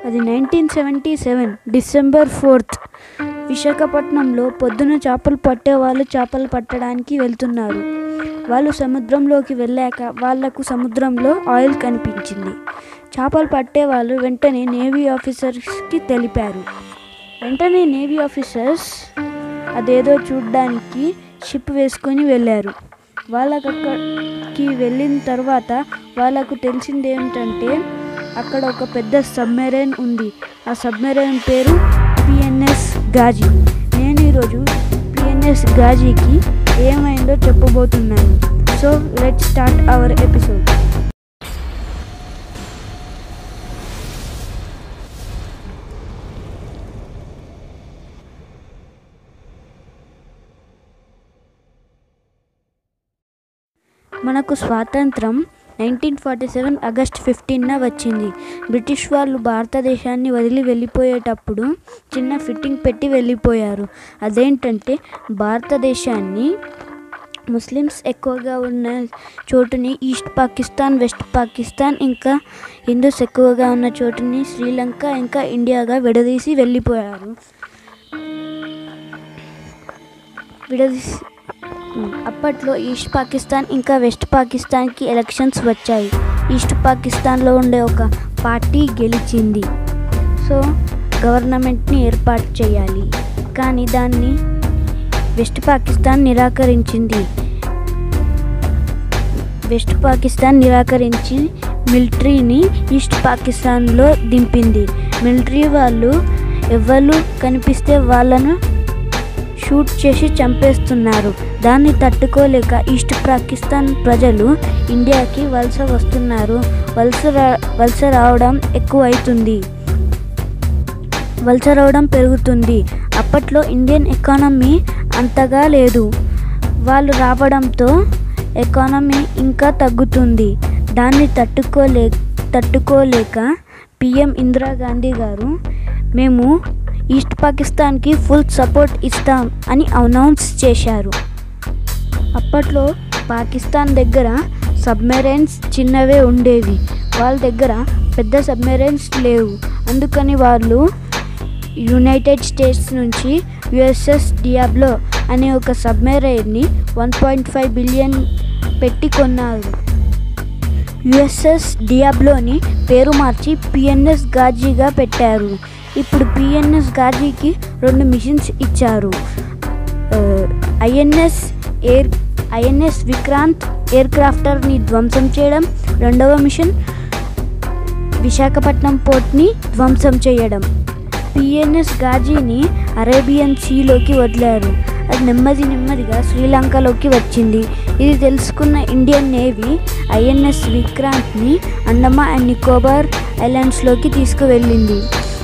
అది nineteen seventy seven December fourth విశాఖపట్నంలో పొద్దున చేపలు పట్టే వాళ్ళు చేపలు పట్టడానికి వెళ్తున్నారు వాళ్ళు సముద్రంలోకి వెళ్ళాక వాళ్లకు సముద్రంలో ఆయిల్ కనిపించింది చేపలు పట్టే వాళ్ళు వెంటనే నేవీ ఆఫీసర్స్కి తెలిపారు వెంటనే నేవీ ఆఫీసర్స్ అదేదో చూడ్డానికి షిప్ వేసుకొని వెళ్ళారు వాళ్ళకి అక్కడికి వెళ్ళిన తర్వాత వాళ్ళకు తెలిసింది ఏమిటంటే అక్కడ ఒక పెద్ద సబ్మెరైన్ ఉంది ఆ సబ్మెరైన్ పేరు పిఎన్ఎస్ గాజీ నేను ఈరోజు పిఎన్ఎస్ గాజీకి ఏమైందో చెప్పబోతున్నాను so let start our episode మనకు స్వాతంత్రం నైన్టీన్ ఫార్టీ సెవెన్ ఆగస్ట్ ఫిఫ్టీన్న వచ్చింది బ్రిటిష్ వాళ్ళు భారతదేశాన్ని వదిలి వెళ్ళిపోయేటప్పుడు చిన్న ఫిట్టింగ్ పెట్టి వెళ్ళిపోయారు అదేంటంటే భారతదేశాన్ని ముస్లిమ్స్ ఎక్కువగా ఉన్న చోటుని ఈస్ట్ పాకిస్తాన్ వెస్ట్ పాకిస్తాన్ ఇంకా హిందూస్ ఎక్కువగా ఉన్న చోటుని శ్రీలంక ఇంకా ఇండియాగా విడదీసి వెళ్ళిపోయారు విడదీసి అప్పట్లో ఈస్ట్ పాకిస్తాన్ ఇంకా వెస్ట్ పాకిస్తాన్కి ఎలక్షన్స్ వచ్చాయి ఈస్ట్ పాకిస్తాన్లో ఉండే ఒక పార్టీ గెలిచింది సో గవర్నమెంట్ని ఏర్పాటు చేయాలి కానీ దాన్ని వెస్ట్ పాకిస్తాన్ నిరాకరించింది వెస్ట్ పాకిస్తాన్ నిరాకరించి మిలిటరీని ఈస్ట్ పాకిస్తాన్లో దింపింది మిలిటరీ వాళ్ళు ఎవరు కనిపిస్తే వాళ్ళను షూట్ చేసి చంపేస్తున్నారు దాన్ని తట్టుకోలేక ఈస్ట్ పాకిస్తాన్ ప్రజలు ఇండియాకి వలస వస్తున్నారు వలస రా వలస రావడం ఎక్కువైతుంది వలస రావడం పెరుగుతుంది అప్పట్లో ఇండియన్ ఎకానమీ అంతగా లేదు వాళ్ళు రావడంతో ఎకానమీ ఇంకా తగ్గుతుంది దాన్ని తట్టుకోలే తట్టుకోలేక పిఎం ఇందిరాగాంధీ గారు మేము ఈస్ట్ పాకిస్తాన్కి ఫుల్ సపోర్ట్ ఇస్తాం అని అనౌన్స్ చేశారు అప్పట్లో పాకిస్తాన్ దగ్గర సబ్మెరైన్స్ చిన్నవే ఉండేవి వాళ్ళ దగ్గర పెద్ద సబ్మెరైన్స్ లేవు అందుకని వాళ్ళు యునైటెడ్ స్టేట్స్ నుంచి యుఎస్ఎస్ డియాబ్లో అనే ఒక సబ్మెరైన్ని వన్ పాయింట్ ఫైవ్ బిలియన్ పెట్టి కొన్నారు యుఎస్ఎస్ డియాబ్లోని పేరు మార్చి పిఎన్ఎస్ గాజీగా పెట్టారు ఇప్పుడు పిఎన్ఎస్ గాజీకి రెండు మిషన్స్ ఇచ్చారు ఐఎన్ఎస్ ఎయిర్ ఐఎన్ఎస్ విక్రాంత్ ఎయిర్ క్రాఫ్టర్ని ధ్వంసం చేయడం రెండవ మిషన్ విశాఖపట్నం పోర్ట్ని ధ్వంసం చేయడం పిఎన్ఎస్ గాజీని అరేబియన్ సీలోకి వదిలారు అది నెమ్మది నెమ్మదిగా శ్రీలంకలోకి వచ్చింది ఇది తెలుసుకున్న ఇండియన్ నేవీ ఐఎన్ఎస్ విక్రాంత్ని అండమా అండ్ నికోబార్ ఐలాండ్స్లోకి తీసుకువెళ్ళింది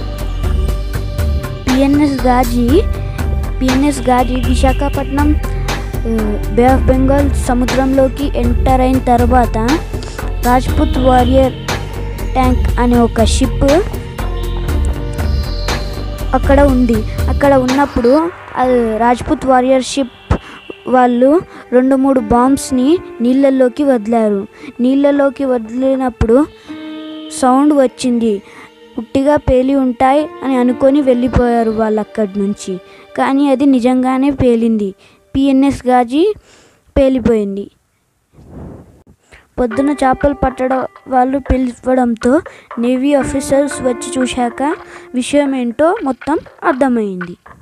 PNS Ghazi PNS Ghazi Visakhapatnam bay of Bengal సముద్రంలోకి ఎంటర్ అయిన తర్వాత రాజ్పుత్ వారియర్ ట్యాంక్ అనే ఒక షిప్ అక్కడ ఉంది అక్కడ ఉన్నప్పుడు అది రాజ్పుత్ వారియర్ షిప్ వాళ్ళు రెండు మూడు బాంబ్స్ని నీళ్ళల్లోకి వదిలారు నీళ్ళలోకి వదిలినప్పుడు సౌండ్ వచ్చింది ఉట్టిగా పేలి ఉంటాయి అని అనుకొని వెళ్ళిపోయారు వాళ్ళు అక్కడి నుంచి కానీ అది నిజంగానే పేలింది పిఎన్ఎస్ గాజీ పేలిపోయింది పొద్దున చేపలు పట్టడం వాళ్ళు పిలవడంతో నేవీ ఆఫీసర్స్ వచ్చి చూశాక విషయం ఏంటో మొత్తం అర్థమైంది